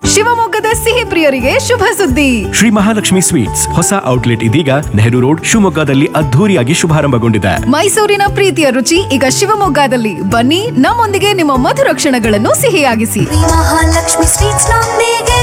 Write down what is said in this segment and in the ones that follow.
ಶಿವಮೊಗ್ಗದ ಸಿಹಿ ಪ್ರಿಯರಿಗೆ ಶುಭ ಸುದ್ದಿ ಶ್ರೀ ಮಹಾಲಕ್ಷ್ಮಿ ಸ್ವೀಟ್ಸ್ ಹೊಸ ಔಟ್ಲೆಟ್ ಇದೀಗ ನೆಹರು ರೋಡ್ ಶಿವಮೊಗ್ಗದಲ್ಲಿ ಅದ್ಧೂರಿಯಾಗಿ ಶುಭಾರಂಭಗೊಂಡಿದೆ ಮೈಸೂರಿನ ಪ್ರೀತಿಯ ರುಚಿ ಈಗ ಶಿವಮೊಗ್ಗದಲ್ಲಿ ಬನ್ನಿ ನಮ್ಮೊಂದಿಗೆ ನಿಮ್ಮ ಮಧುರ ಕ್ಷಣಗಳನ್ನು ಸಿಹಿಯಾಗಿಸಿ ಮಹಾಲಕ್ಷ್ಮಿ ಸ್ವೀಟ್ಸ್ ನೊಂದಿಗೆ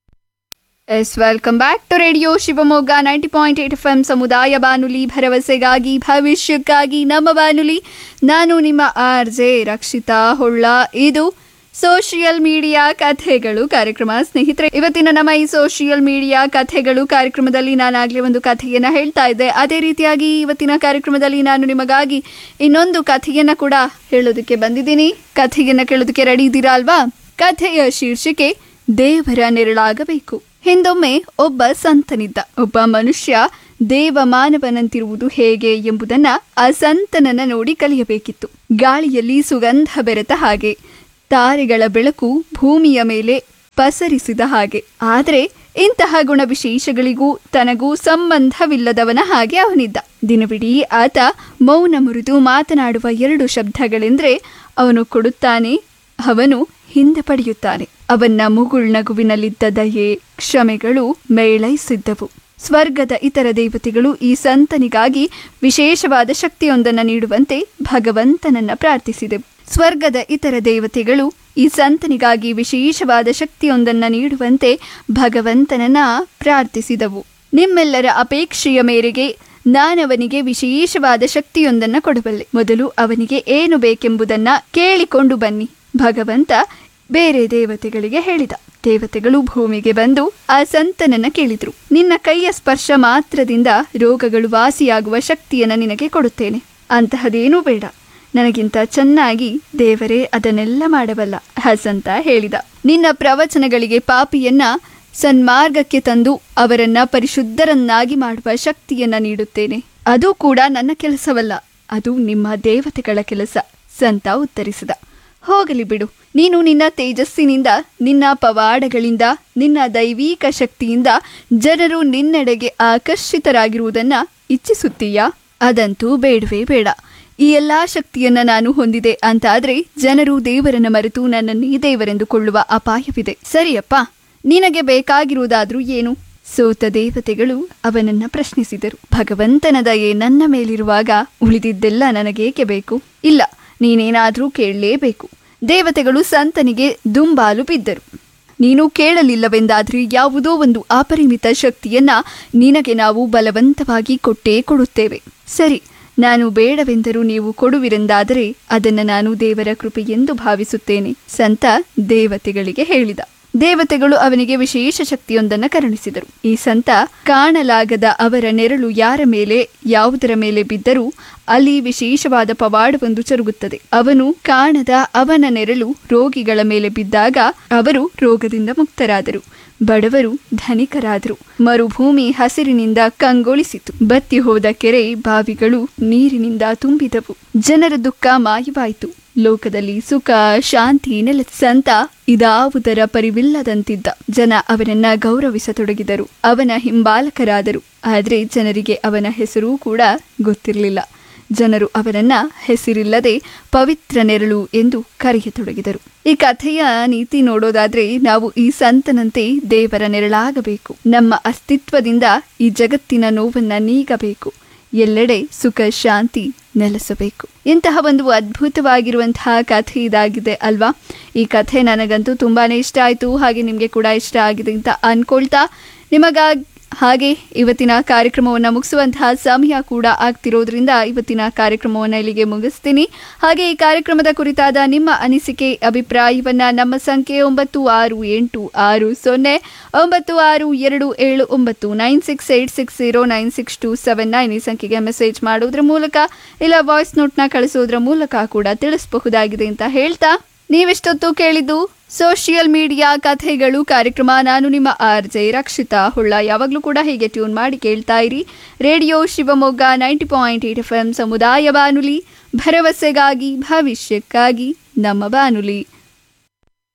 yes welcome back to radio Shivamogga ninety point eight F M ಸಮುದಾಯ ಬಾನುಲಿ ಭರವಸೆಗಾಗಿ ಭವಿಷ್ಯಕ್ಕಾಗಿ ನಮ್ಮ ಬಾನುಲಿ ನಾನು ನಿಮ್ಮ ಆರ್ ಜೆ ರಕ್ಷಿತಾ ಹೊಳ್ಳ ಇದು ಸೋಷಿಯಲ್ ಮೀಡಿಯಾ ಕಥೆಗಳು ಕಾರ್ಯಕ್ರಮ ಸ್ನೇಹಿತರೆ ಇವತ್ತಿನ ನಮ್ಮ ಈ ಸೋಷಿಯಲ್ ಮೀಡಿಯಾ ಕಥೆಗಳು ಕಾರ್ಯಕ್ರಮದಲ್ಲಿ ನಾನಾಗಲೇ ಒಂದು ಕಥೆಯನ್ನ ಹೇಳ್ತಾ ಇದ್ದೆ ಅದೇ ರೀತಿಯಾಗಿ ಇವತ್ತಿನ ಕಾರ್ಯಕ್ರಮದಲ್ಲಿ ನಾನು ನಿಮಗಾಗಿ ಇನ್ನೊಂದು ಕಥೆಯನ್ನ ಕೂಡ ಹೇಳೋದಕ್ಕೆ ಬಂದಿದ್ದೀನಿ ಕಥೆಯನ್ನ ಕೇಳೋದಕ್ಕೆ ರೆಡಿ ಇದ್ದೀರಾ ಅಲ್ವಾ ಕಥೆಯ ಶೀರ್ಷಿಕೆ ದೇವರ ನೆರಳಾಗಬೇಕು ಹಿಂದೊಮ್ಮೆ ಒಬ್ಬ ಸಂತನಿದ್ದ ಒಬ್ಬ ಮನುಷ್ಯ ದೇವ ಮಾನವನಂತಿರುವುದು ಹೇಗೆ ಎಂಬುದನ್ನ ಆ ಸಂತನನ್ನ ನೋಡಿ ಕಲಿಯಬೇಕಿತ್ತು ಗಾಳಿಯಲ್ಲಿ ಸುಗಂಧ ಬೆರೆತ ಹಾಗೆ ತಾರೆಗಳ ಬೆಳಕು ಭೂಮಿಯ ಮೇಲೆ ಪಸರಿಸಿದ ಹಾಗೆ ಆದರೆ ಇಂತಹ ಗುಣವಿಶೇಷಗಳಿಗೂ ತನಗೂ ಸಂಬಂಧವಿಲ್ಲದವನ ಹಾಗೆ ಅವನಿದ್ದ ದಿನವಿಡೀ ಆತ ಮೌನ ಮುರಿದು ಮಾತನಾಡುವ ಎರಡು ಶಬ್ದಗಳೆಂದ್ರೆ ಅವನು ಕೊಡುತ್ತಾನೆ ಅವನು ಹಿಂದೆ ಪಡೆಯುತ್ತಾನೆ ಅವನ ಮುಗುಳ್ನಗುವಿನಲ್ಲಿದ್ದ ದಯೆ ಕ್ಷಮೆಗಳು ಮೇಳೈಸಿದ್ದವು ಸ್ವರ್ಗದ ಇತರ ದೇವತೆಗಳು ಈ ಸಂತನಿಗಾಗಿ ವಿಶೇಷವಾದ ಶಕ್ತಿಯೊಂದನ್ನು ನೀಡುವಂತೆ ಭಗವಂತನನ್ನ ಪ್ರಾರ್ಥಿಸಿದೆವು ಸ್ವರ್ಗದ ಇತರ ದೇವತೆಗಳು ಈ ಸಂತನಿಗಾಗಿ ವಿಶೇಷವಾದ ಶಕ್ತಿಯೊಂದನ್ನ ನೀಡುವಂತೆ ಭಗವಂತನನ್ನ ಪ್ರಾರ್ಥಿಸಿದವು ನಿಮ್ಮೆಲ್ಲರ ಅಪೇಕ್ಷೆಯ ಮೇರೆಗೆ ನಾನವನಿಗೆ ವಿಶೇಷವಾದ ಶಕ್ತಿಯೊಂದನ್ನ ಕೊಡಬಲ್ಲೆ ಮೊದಲು ಅವನಿಗೆ ಏನು ಬೇಕೆಂಬುದನ್ನ ಕೇಳಿಕೊಂಡು ಬನ್ನಿ ಭಗವಂತ ಬೇರೆ ದೇವತೆಗಳಿಗೆ ಹೇಳಿದ ದೇವತೆಗಳು ಭೂಮಿಗೆ ಬಂದು ಆ ಸಂತನನ್ನ ಕೇಳಿದ್ರು ನಿನ್ನ ಕೈಯ ಸ್ಪರ್ಶ ಮಾತ್ರದಿಂದ ರೋಗಗಳು ವಾಸಿಯಾಗುವ ಶಕ್ತಿಯನ್ನ ನಿನಗೆ ಕೊಡುತ್ತೇನೆ ಅಂತಹದೇನೂ ಬೇಡ ನನಗಿಂತ ಚೆನ್ನಾಗಿ ದೇವರೇ ಅದನ್ನೆಲ್ಲ ಮಾಡಬಲ್ಲ ಹಸಂತ ಹೇಳಿದ ನಿನ್ನ ಪ್ರವಚನಗಳಿಗೆ ಪಾಪಿಯನ್ನ ಸನ್ಮಾರ್ಗಕ್ಕೆ ತಂದು ಅವರನ್ನ ಪರಿಶುದ್ಧರನ್ನಾಗಿ ಮಾಡುವ ಶಕ್ತಿಯನ್ನ ನೀಡುತ್ತೇನೆ ಅದು ಕೂಡ ನನ್ನ ಕೆಲಸವಲ್ಲ ಅದು ನಿಮ್ಮ ದೇವತೆಗಳ ಕೆಲಸ ಸಂತ ಉತ್ತರಿಸಿದ ಹೋಗಲಿ ಬಿಡು ನೀನು ನಿನ್ನ ತೇಜಸ್ಸಿನಿಂದ ನಿನ್ನ ಪವಾಡಗಳಿಂದ ನಿನ್ನ ದೈವೀಕ ಶಕ್ತಿಯಿಂದ ಜನರು ನಿನ್ನೆಡೆಗೆ ಆಕರ್ಷಿತರಾಗಿರುವುದನ್ನ ಇಚ್ಛಿಸುತ್ತೀಯಾ ಅದಂತೂ ಬೇಡವೇ ಬೇಡ ಈ ಎಲ್ಲಾ ಶಕ್ತಿಯನ್ನ ನಾನು ಹೊಂದಿದೆ ಅಂತಾದ್ರೆ ಜನರು ದೇವರನ್ನ ಮರೆತು ನನ್ನನ್ನೇ ದೇವರೆಂದುಕೊಳ್ಳುವ ಅಪಾಯವಿದೆ ಸರಿಯಪ್ಪ ನಿನಗೆ ಬೇಕಾಗಿರುವುದಾದ್ರೂ ಏನು ಸೋತ ದೇವತೆಗಳು ಅವನನ್ನ ಪ್ರಶ್ನಿಸಿದರು ಭಗವಂತನ ದಯೆ ನನ್ನ ಮೇಲಿರುವಾಗ ಉಳಿದಿದ್ದೆಲ್ಲ ನನಗೇಕೆ ಬೇಕು ಇಲ್ಲ ನೀನೇನಾದ್ರೂ ಕೇಳಲೇಬೇಕು ದೇವತೆಗಳು ಸಂತನಿಗೆ ದುಂಬಾಲು ಬಿದ್ದರು ನೀನು ಕೇಳಲಿಲ್ಲವೆಂದಾದ್ರೆ ಯಾವುದೋ ಒಂದು ಅಪರಿಮಿತ ಶಕ್ತಿಯನ್ನ ನಿನಗೆ ನಾವು ಬಲವಂತವಾಗಿ ಕೊಟ್ಟೇ ಕೊಡುತ್ತೇವೆ ಸರಿ ನಾನು ಬೇಡವೆಂದರೂ ನೀವು ಕೊಡುವಿರೆಂದಾದರೆ ಅದನ್ನು ನಾನು ದೇವರ ಕೃಪೆಯೆಂದು ಭಾವಿಸುತ್ತೇನೆ ಸಂತ ದೇವತೆಗಳಿಗೆ ಹೇಳಿದ ದೇವತೆಗಳು ಅವನಿಗೆ ವಿಶೇಷ ಶಕ್ತಿಯೊಂದನ್ನು ಕರುಣಿಸಿದರು ಈ ಸಂತ ಕಾಣಲಾಗದ ಅವರ ನೆರಳು ಯಾರ ಮೇಲೆ ಯಾವುದರ ಮೇಲೆ ಬಿದ್ದರೂ ಅಲ್ಲಿ ವಿಶೇಷವಾದ ಪವಾಡವೊಂದು ಜರುಗುತ್ತದೆ ಅವನು ಕಾಣದ ಅವನ ನೆರಳು ರೋಗಿಗಳ ಮೇಲೆ ಬಿದ್ದಾಗ ಅವರು ರೋಗದಿಂದ ಮುಕ್ತರಾದರು ಬಡವರು ಧನಿಕರಾದರು ಮರುಭೂಮಿ ಹಸಿರಿನಿಂದ ಕಂಗೊಳಿಸಿತು ಬತ್ತಿ ಹೋದ ಕೆರೆ ಬಾವಿಗಳು ನೀರಿನಿಂದ ತುಂಬಿದವು ಜನರ ದುಃಖ ಮಾಯವಾಯಿತು ಲೋಕದಲ್ಲಿ ಸುಖ ಶಾಂತಿ ನೆಲ ಸಂತ ಇದಾವುದರ ಪರಿವಿಲ್ಲದಂತಿದ್ದ ಜನ ಅವನನ್ನ ಗೌರವಿಸತೊಡಗಿದರು ಅವನ ಹಿಂಬಾಲಕರಾದರು ಆದರೆ ಜನರಿಗೆ ಅವನ ಹೆಸರೂ ಕೂಡ ಗೊತ್ತಿರಲಿಲ್ಲ ಜನರು ಅವನನ್ನ ಹೆಸರಿಲ್ಲದೆ ಪವಿತ್ರ ನೆರಳು ಎಂದು ಕರೆಯತೊಡಗಿದರು ಈ ಕಥೆಯ ನೀತಿ ನೋಡೋದಾದ್ರೆ ನಾವು ಈ ಸಂತನಂತೆ ದೇವರ ನೆರಳಾಗಬೇಕು ನಮ್ಮ ಅಸ್ತಿತ್ವದಿಂದ ಈ ಜಗತ್ತಿನ ನೋವನ್ನ ನೀಗಬೇಕು ಎಲ್ಲೆಡೆ ಸುಖ ಶಾಂತಿ ನೆಲೆಸಬೇಕು ಇಂತಹ ಒಂದು ಅದ್ಭುತವಾಗಿರುವಂತಹ ಕಥೆ ಇದಾಗಿದೆ ಅಲ್ವಾ ಈ ಕಥೆ ನನಗಂತೂ ತುಂಬಾನೇ ಇಷ್ಟ ಆಯಿತು ಹಾಗೆ ನಿಮಗೆ ಕೂಡ ಇಷ್ಟ ಆಗಿದೆ ಅಂತ ಅನ್ಕೊಳ್ತಾ ನಿಮಗಾಗಿ ಹಾಗೆ ಇವತ್ತಿನ ಕಾರ್ಯಕ್ರಮವನ್ನು ಮುಗಿಸುವಂತಹ ಸಮಯ ಕೂಡ ಆಗ್ತಿರೋದ್ರಿಂದ ಇವತ್ತಿನ ಕಾರ್ಯಕ್ರಮವನ್ನು ಇಲ್ಲಿಗೆ ಮುಗಿಸ್ತೀನಿ ಹಾಗೆ ಈ ಕಾರ್ಯಕ್ರಮದ ಕುರಿತಾದ ನಿಮ್ಮ ಅನಿಸಿಕೆ ಅಭಿಪ್ರಾಯವನ್ನ ನಮ್ಮ ಸಂಖ್ಯೆ ಒಂಬತ್ತು ಆರು ಎಂಟು ಆರು ಸೊನ್ನೆ ಒಂಬತ್ತು ಆರು ಎರಡು ಏಳು ಒಂಬತ್ತು nine six eight six zero nine six two seven nine ಈ ಸಂಖ್ಯೆಗೆ ಮೆಸೇಜ್ ಮಾಡೋದ್ರ ಮೂಲಕ ಇಲ್ಲ ವಾಯ್ಸ್ ನೋಟ್ನ ಕಳಿಸೋದ್ರ ಮೂಲಕ ಕೂಡ ತಿಳಿಸಬಹುದಾಗಿದೆ ಅಂತ ಹೇಳ್ತಾ ನೀವೆಷ್ಟೊತ್ತು ಕೇಳಿದ್ದು ಸೋಷಿಯಲ್ ಮೀಡಿಯಾ ಕಥೆಗಳು ಕಾರ್ಯಕ್ರಮ ನಾನು ನಿಮ್ಮ ಆರ್ ಜೆ ರಕ್ಷಿತಾ ಹುಳ್ಳ ಯಾವಾಗಲೂ ಕೂಡ ಹೀಗೆ ಟ್ಯೂನ್ ಮಾಡಿ ಕೇಳ್ತಾ ಇರಿ radio Shivamogga ninety point eight F M ಸಮುದಾಯ ಬಾನುಲಿ ಭರವಸೆಗಾಗಿ ಭವಿಷ್ಯಕ್ಕಾಗಿ ನಮ್ಮ ಬಾನುಲಿ